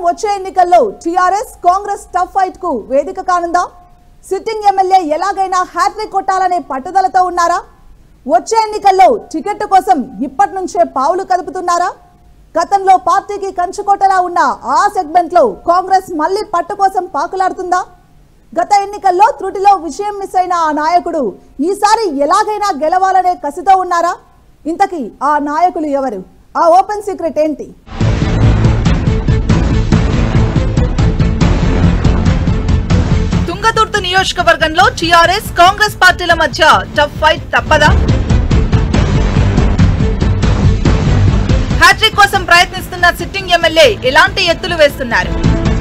వచ్చే ఎన్నికల్లో TRS Congress tough fight కు వేదిక కానుందా సిట్టింగ్ ఎమ్మెల్యే ఎలాగైనా హ్యాట్రిక్ కొట్టాలనే పట్టుదలతో ఉన్నారా వచ్చే ఎన్నికల్లో టికెట్ కోసం ఇప్పటి నుంచే పావులు కదుపుతున్నారా గతంలో పార్టీకి కంచుకోటలా ఉన్న ఆ సెగ్మెంట్ లో కాంగ్రెస్ మళ్ళీ పట్టు కోసం పాకులాడుతుందా గత ఎన్నికల్లో త్రుటిలో విషయం మిస్ అయిన ఆ నాయకుడు ఈసారి ఎలాగైనా గెలవాలనే కసితో ఉన్నారా ఇంతకీ ఆ నాయకులు ఎవరు ఆ ఓపెన్ సీక్రెట్ ఏంటి తుంగతుర్తి నియోజకవర్గంలో టీఆర్ఎస్ కాంగ్రెస్ పార్టీల మధ్య టఫ్ ఫైట్ తప్పదా హ్యాట్రిక్ కోసం ప్రయత్నిస్తున్న సిట్టింగ్ ఎమ్మెల్యే ఎలాంటి ఎత్తులు వేస్తున్నారు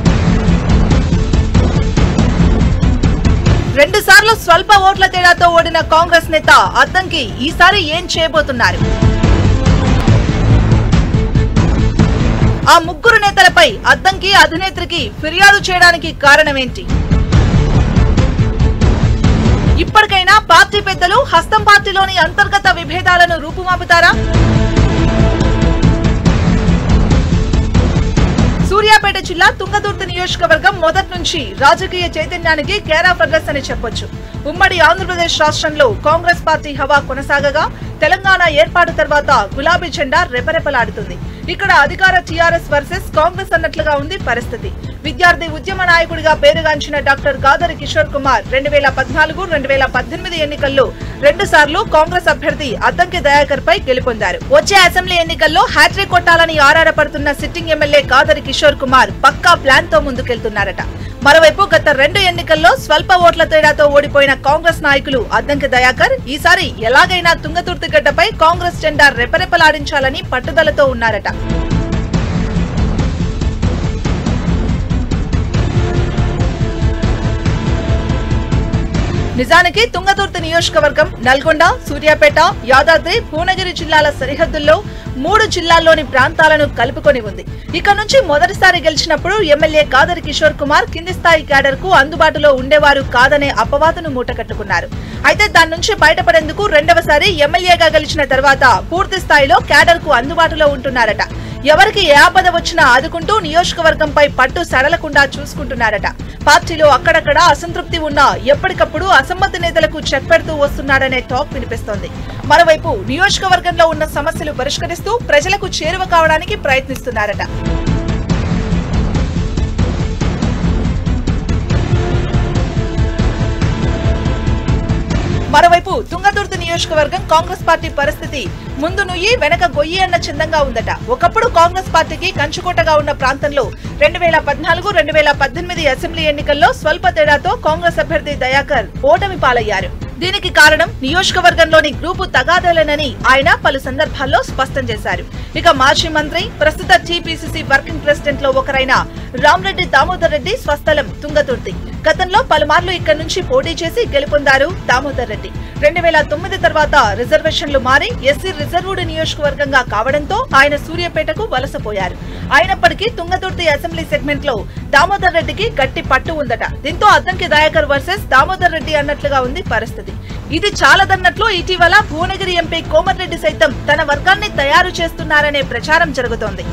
రెండు సార్లు స్వల్ప ఓట్ల తేడాతో ఓడిన కాంగ్రెస్ నేత అద్దంకి ఈసారి ఏం చేయబోతున్నారు ఆ ముగ్గురు నేతలపై అద్దంకి అధినేత్రికి ఫిర్యాదు చేయడానికి కారణమేంటి ఇప్పటికైనా పార్టీ పెద్దలు హస్తం పార్టీలోని అంతర్గత విభేదాలను రూపుమాపుతారా సూర్యాపేట జిల్లా తుంగతుర్తి నియోజకవర్గం మొదటి నుంచి రాజకీయ చైతన్యానికి కేరాఫ్ అడ్రస్ అని చెప్పొచ్చు ఉమ్మడి ఆంధ్రప్రదేశ్ రాష్ట్రంలో కాంగ్రెస్ పార్టీ హవా కొనసాగగా తెలంగాణ ఏర్పాటు తర్వాత గులాబీ జెండా రెపరెపలాడుతుంది ఇక్కడ అధికార టీఆర్ఎస్ వర్సెస్ కాంగ్రెస్ అన్నట్లుగా ఉంది పరిస్థితి విద్యార్థి ఉద్యమ నాయకుడిగా పేరుగాంచిన డాక్టర్ గాదరి కిషోర్ కుమార్ రెండు వేల పద్నాలుగు రెండు వేల పద్దెనిమిది ఎన్నికల్లో రెండు సార్లు కాంగ్రెస్ అభ్యర్థి అద్దంకి దయాకర్ పై గెలుపొందారు వచ్చే అసెంబ్లీ ఎన్నికల్లో హ్యాట్రిక్ కొట్టాలని ఆరాటపడుతున్న సిట్టింగ్ ఎమ్మెల్యే గాదరి కిషోర్ కుమార్ పక్కా ప్లాన్ తో ముందుకెళ్తున్నారట మరోవైపు గత రెండు ఎన్నికల్లో స్వల్ప ఓట్ల తేడాతో ఓడిపోయిన కాంగ్రెస్ నాయకులు అద్దంకి దయాకర్ ఈసారి ఎలాగైనా తుంగతుర్తి గడ్డపై కాంగ్రెస్ జెండా రెపరెపలాడించాలని పట్టుదలతో ఉన్నారట నిజానికి తుంగతుర్తి నియోజకవర్గం నల్గొండ సూర్యాపేట యాదాద్రి భువనగిరి జిల్లాల సరిహద్దుల్లో మూడు జిల్లాల్లోని ప్రాంతాలను కలుపుకొని ఉంది ఇక నుంచి మొదటిసారి గెలిచినప్పుడు ఎమ్మెల్యే కాదరి కిషోర్ కుమార్ కింది స్థాయి క్యాడర్ కు అందుబాటులో ఉండేవారు కాదనే అపవాదును మూటకట్టుకున్నారు అయితే దాని నుంచి బయటపడేందుకు రెండవసారి ఎమ్మెల్యేగా గెలిచిన తర్వాత పూర్తి స్థాయిలో క్యాడర్ కు అందుబాటులో ఉంటున్నారట ఎవరికి ఏ ఆపద వచ్చినా ఆదుకుంటూ నియోజకవర్గంపై పట్టు సడలకుండా చూసుకుంటున్నారట పార్టీలో అక్కడక్కడ అసంతృప్తి ఉన్నా ఎప్పటికప్పుడు అసమ్మతి నేతలకు చెక్ పెడుతూ వస్తున్నాడనే టాక్ వినిపిస్తోంది మరోవైపు నియోజకవర్గంలో ఉన్న సమస్యలు పరిష్కరిస్తూ ప్రజలకు చేరువ కావడానికి ప్రయత్నిస్తున్నారట మరోవైపు తుంగతుర్తి నియోజకవర్గం కాంగ్రెస్ పార్టీ పరిస్థితి ముందు నుయ్యి వెనక గొయ్యి అన్న చందంగా ఉందట ఒకప్పుడు కాంగ్రెస్ పార్టీకి కంచుకోటగా ఉన్న ప్రాంతంలో రెండు వేల పద్నాలుగు రెండు వేల పద్దెనిమిది అసెంబ్లీ ఎన్నికల్లో స్వల్ప తేడాతో కాంగ్రెస్ అభ్యర్థి దయాకర్ ఓటమి పాలయ్యారు దీనికి కారణం నియోజకవర్గంలోని గ్రూపు తగాదాలేనని ఆయన పలు సందర్భాల్లో స్పష్టం చేశారు ఇక మాజీ మంత్రి ప్రస్తుత టీపీసీసీ వర్కింగ్ ప్రెసిడెంట్ లో ఒకరైన రామరెడ్డి దామోదర్ రెడ్డి స్వస్థలం తుంగతుర్తి గతంలో పలుమార్లు ఇక్కడి నుంచి పోటీ చేసి గెలుపొందారు దామోదర్ రెడ్డి రెండు వేల తొమ్మిది తర్వాత రిజర్వేషన్లు మారి ఎస్సీ రిజర్వ్డ్ నియోజకవర్గంగా కావడంతో ఆయన సూర్యాపేటకు వలసపోయారు అయినప్పటికీ తుంగతుర్తి అసెంబ్లీ సెగ్మెంట్ లో దామోదర్ రెడ్డికి గట్టి పట్టు ఉందట దీంతో అద్దంకి దయాకర్ వర్సెస్ దామోదర్ రెడ్డి అన్నట్లుగా ఉంది పరిస్థితి ఇది చాలదన్నట్లు ఇటీవల భువనగిరి ఎంపీ కోమటిరెడ్డి సైతం తన వర్గాన్ని తయారు చేస్తున్నారనే ప్రచారం జరుగుతోంది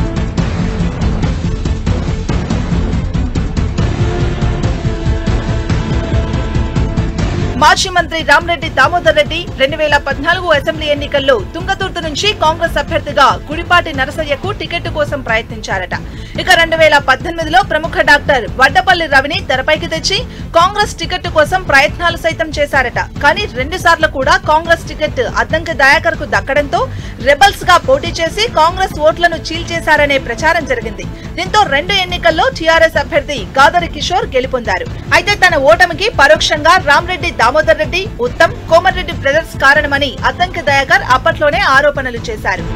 మాజీ మంత్రి రామరెడ్డి దామోదర్ రెడ్డి రెండు వేల పద్నాలుగు అసెంబ్లీ ఎన్నికల్లో తుంగతుర్తి నుంచి కాంగ్రెస్ అభ్యర్థిగా గుడిపాటి నరసయ్యకు టికెట్ కోసం ప్రయత్నించారట ఇక రెండు వేల పద్దెనిమిదిలో ప్రముఖ డాక్టర్ వడ్డపల్లి రవిని తెరపైకి తెచ్చి కాంగ్రెస్ టికెట్ కోసం ప్రయత్నాలు సైతం చేశారట కానీ రెండు సార్లు కూడా కాంగ్రెస్ టికెట్ అద్దంకి దయాకర్ కు దక్కడంతో రెబల్స్ గా పోటీ చేసి కాంగ్రెస్ ఓట్లను చీల్చేశారనే ప్రచారం జరిగింది దీంతో రెండు ఎన్నికల్లో టీఆర్ఎస్ అభ్యర్థి గాదరి కిషోర్ గెలుపొందారు అయితే తన ఓటమికి పరోక్షంగా రామరెడ్డి దామోదర్ రెడ్డి ఉత్తమ్ కోమటిరెడ్డి బ్రదర్స్ కారణమని అద్దంకి దయాకర్ అప్పట్లోనే ఆరోపణలు చేశారు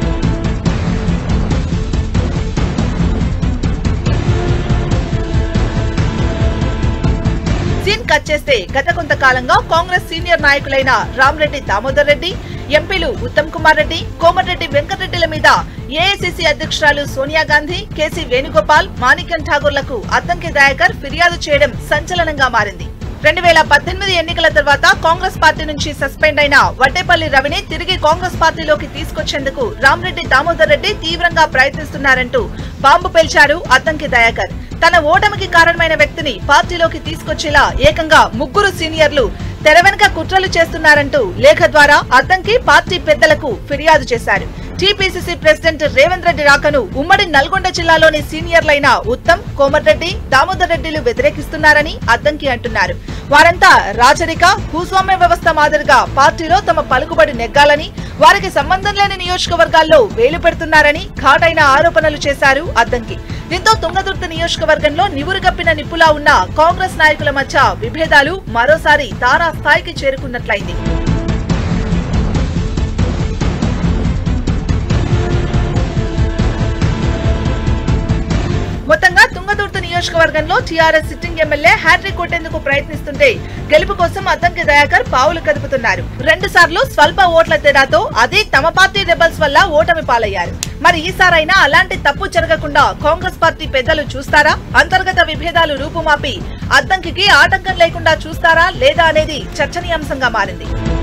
సీన్ కట్ చేస్తే గత కొంతకాలంగా కాంగ్రెస్ సీనియర్ నాయకులైన రామరెడ్డి దామోదర్ రెడ్డి ఎంపీలు ఉత్తమ్ కుమార్ రెడ్డి కోమటిరెడ్డి వెంకటరెడ్డిల మీద ఏఐసిసి అధ్యక్షురాలు సోనియా గాంధీ కేసీ వేణుగోపాల్ మాణిక్యం ఠాగూర్లకు అద్దంకి దయాకర్ ఫిర్యాదు చేయడం సంచలనంగా మారింది రెండు వేల పద్దెనిమిది ఎన్నికల తర్వాత కాంగ్రెస్ పార్టీ నుంచి సస్పెండ్ అయిన వడ్డేపల్లి రవిని తిరిగి కాంగ్రెస్ పార్టీలోకి తీసుకొచ్చేందుకు రామరెడ్డి దామోదర్ రెడ్డి తీవ్రంగా ప్రయత్నిస్తున్నారంటూ బాంబు పేల్చారు అద్దంకి దయాకర్ తన ఓటమికి కారణమైన వ్యక్తిని పార్టీలోకి తీసుకొచ్చేలా ఏకంగా ముగ్గురు సీనియర్లు తెర వెనుక కుట్రలు చేస్తున్నారంటూ లేఖ ద్వారా అద్దంకి పార్టీ పెద్దలకు ఫిర్యాదు చేశారు టీపీసీసీ ప్రెసిడెంట్ రేవంత్ రెడ్డి రాకను ఉమ్మడి నల్గొండ జిల్లాలోని సీనియర్లైన ఉత్తమ్ కోమటిరెడ్డి దామోదర్ రెడ్డిలు వ్యతిరేకిస్తున్నారని అద్దంకి అంటున్నారు వారంతా రాచరిక భూస్వామ్య వ్యవస్థ మాదిరిగా పార్టీలో తమ పలుకుబడి నెగ్గాలని వారికి సంబంధం లేని నియోజకవర్గాల్లో వేలు పెడుతున్నారని ఘాటైన ఆరోపణలు చేశారు అద్దంకి దీంతో తుంగదుర్తి నియోజకవర్గంలో నివురుగప్పిన నిప్పులా ఉన్న కాంగ్రెస్ నాయకుల మధ్య విభేదాలు మరోసారి తారా స్థాయికి చేరుకున్నట్లయింది మొత్తంగా తుంగదుర్తి నియోజకవర్గంలో టీఆర్ఎస్ సిట్టింగ్ ఎమ్మెల్యే హ్యాట్రిక్ కొట్టేందుకు ప్రయత్నిస్తుంటే గెలుపు కోసం అద్దంకి దయాకర్ పావులు కదుపుతున్నారు రెండు సార్లు స్వల్ప ఓట్ల తేడాతో అదే తమ పార్టీ రెబల్స్ వల్ల ఓటమి పాలయ్యారు మరి ఈసారైనా అలాంటి తప్పు జరగకుండా కాంగ్రెస్ పార్టీ పెద్దలు చూస్తారా అంతర్గత విభేదాలు రూపుమాపి అద్దంకి ఆటంకం లేకుండా చూస్తారా లేదా అనేది చర్చనీయాంశంగా మారింది